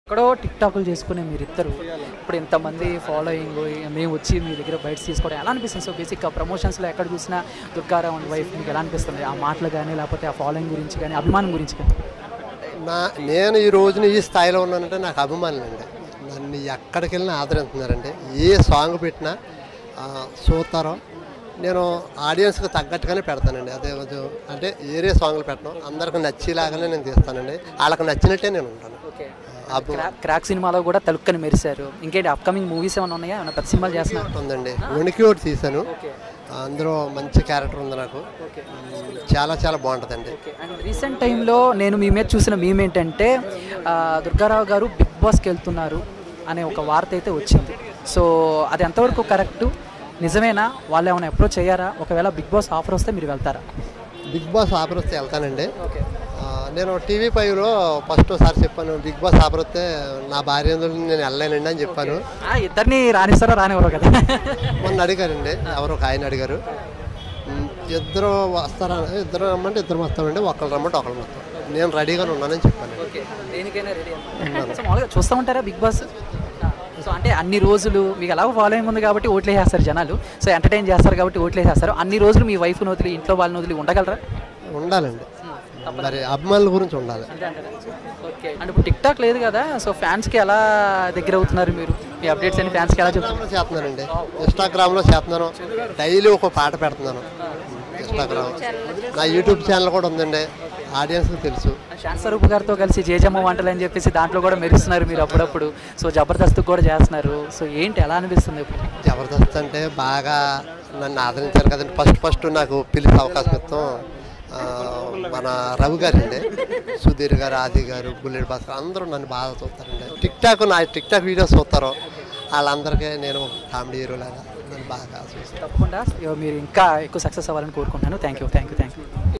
ఎక్కడో టిక్ టాకులు చేసుకునే మీరిద్దరు ఇప్పుడు ఇంతమంది ఫాలోయింగ్ మేము వచ్చి మీ దగ్గర బయట తీసుకోవడం ఎలా అనిపిస్తుంది సో బేసిక్గా ప్రమోషన్స్లో ఎక్కడ చూసినా దుర్గారావు అండ్ వైఫ్ మీకు ఎలా అనిపిస్తుంది ఆ మాటలు కానీ లేకపోతే ఆ ఫాలోయింగ్ గురించి కానీ అభిమానం గురించి కానీ నా నేను ఈ రోజున ఈ స్థాయిలో ఉన్నానంటే నాకు అభిమానులు అండి నన్ను ఎక్కడికి వెళ్ళినా ఆదరిస్తున్నారండి ఏ సాంగ్ పెట్టినా ఆ, చూస్తారో నేను ఆడియన్స్కి తగ్గట్టుగానే పెడతానండి అదే కొంచెం అంటే ఏరే సాంగ్లు పెట్టను అందరికి నచ్చేలాగానే నేను తీస్తానండి వాళ్ళకి నచ్చినట్టే నేను ఉంటాను అబ్బో. క్రా- క్రాక్ సినిమాలో కూడా తలుక్కని మెరిశారు ఇంకేంటి అప్కమింగ్ మూవీస్ ఏమైనా ఉన్నాయా ఏమైనా పెద్ద సినిమాలు చేస్తున్నారు ఒకటి ఉందండి ఉనికి ఒకటి తీశాను అందులో మంచి క్యారెక్టర్ ఉంది నాకు చాలా చాలా బాగుంటుందండి అండ్ రీసెంట్ టైంలో నేను మీ మీద చూసిన మీమ్ ఏంటంటే ఆ, దుర్గారావు గారు బిగ్ బాస్కి వెళ్తున్నారు అనే ఒక వార్త అయితే వచ్చింది సో అది ఎంతవరకు కరెక్ట్ నిజమేనా వాళ్ళు ఏమైనా అప్రోచ్ అయ్యారా ఒకవేళ బిగ్ బాస్ ఆఫర్ వస్తే మీరు వెళ్తారా బిగ్ బాస్ ఆఫర్ వస్తే వెళ్తానండి ఆ, నేను టీవీ ఫైవ్లో ఫస్ట్ ఒకసారి చెప్పాను బిగ్ బాస్ ఆఫర్ వస్తే నా భార్య నేను వెళ్ళలేనండి అని చెప్పాను ఆ, ఇద్దరిని రానిస్తారో రానివ్వరు కదా మొన్న అడిగారండి ఎవరో ఒక ఆయన అడిగారు ఉమ్, ఇద్దరు వస్తారా ఇద్దరు రమ్మంటే ఇద్దరు వస్తామండి ఒకళ్ళు రమ్మంటే ఒకళ్ళు వస్తాం నేను రెడీగానే ఉన్నానని చెప్పాను దేనికైనా రెడీ సో మామూలుగా చూస్తూ ఉంటారా బిగ్ బాస్ సో అంటే అన్ని రోజులు మీకు ఎలాగో ఫాలోయింగ్ ఉంది కాబట్టి ఓట్లు వేసేస్తారు జనాలు సో ఎంటర్టైన్ చేస్తారు కాబట్టి ఓట్లు వేసేస్తారు అన్ని రోజులు మీ వైఫ్ని వదిలి ఇంట్లో వాళ్ళని వదిలి ఉండగలరా ఉండాలండి మరి అభిమానుల గురించి ఉండాలి ఓకే అంటే ఇప్పుడు టిక్ టాక్ లేదు కదా సో ఫ్యాన్స్కి ఎలా దగ్గర అవుతున్నారు మీరు మీ అప్డేట్స్ అని ఫ్యాన్స్కి ఎలా చెప్తున్నారు ఇన్స్టాగ్రామ్లో చేస్తున్నానండి ఇన్స్టాగ్రామ్లో చేస్తున్నాను డైలీ ఒక పాట పెడుతున్నాను ఇన్స్టాగ్రామ్ నా యూట్యూబ్ ఛానల్ కూడా ఉందండి ఆడియన్స్కి తెలుసు శాంత్ స్వరూప్ గారితో కలిసి జేజమ్మ వంటలు అని చెప్పేసి దాంట్లో కూడా మెరుస్తున్నారు మీరు అప్పుడప్పుడు సో జబర్దస్త్ కూడా చేస్తున్నారు సో ఏంటి ఎలా అనిపిస్తుంది ఇప్పుడు జబర్దస్త్ అంటే బాగా నన్ను ఆదరించారు కదండి ఫస్ట్ ఫస్ట్ నాకు పిలిచే అవకాశం ఇస్తాం ఆ, మన రవి గారు అండి సుధీర్ గారు ఆది గారు బుల్లెట్ భాస్కర్ అందరూ నన్ను బాగా చూస్తారండి టిక్ టాక్ నా టిక్ టాక్ వీడియోస్ చూస్తారో వాళ్ళందరికీ నేను కామెడీ హీరో లాగా నన్ను బాగా చూస్తాను తప్పకుండా మీరు ఇంకా ఎక్కువ సక్సెస్ అవ్వాలని కోరుకుంటున్నాను thank you thank you thank you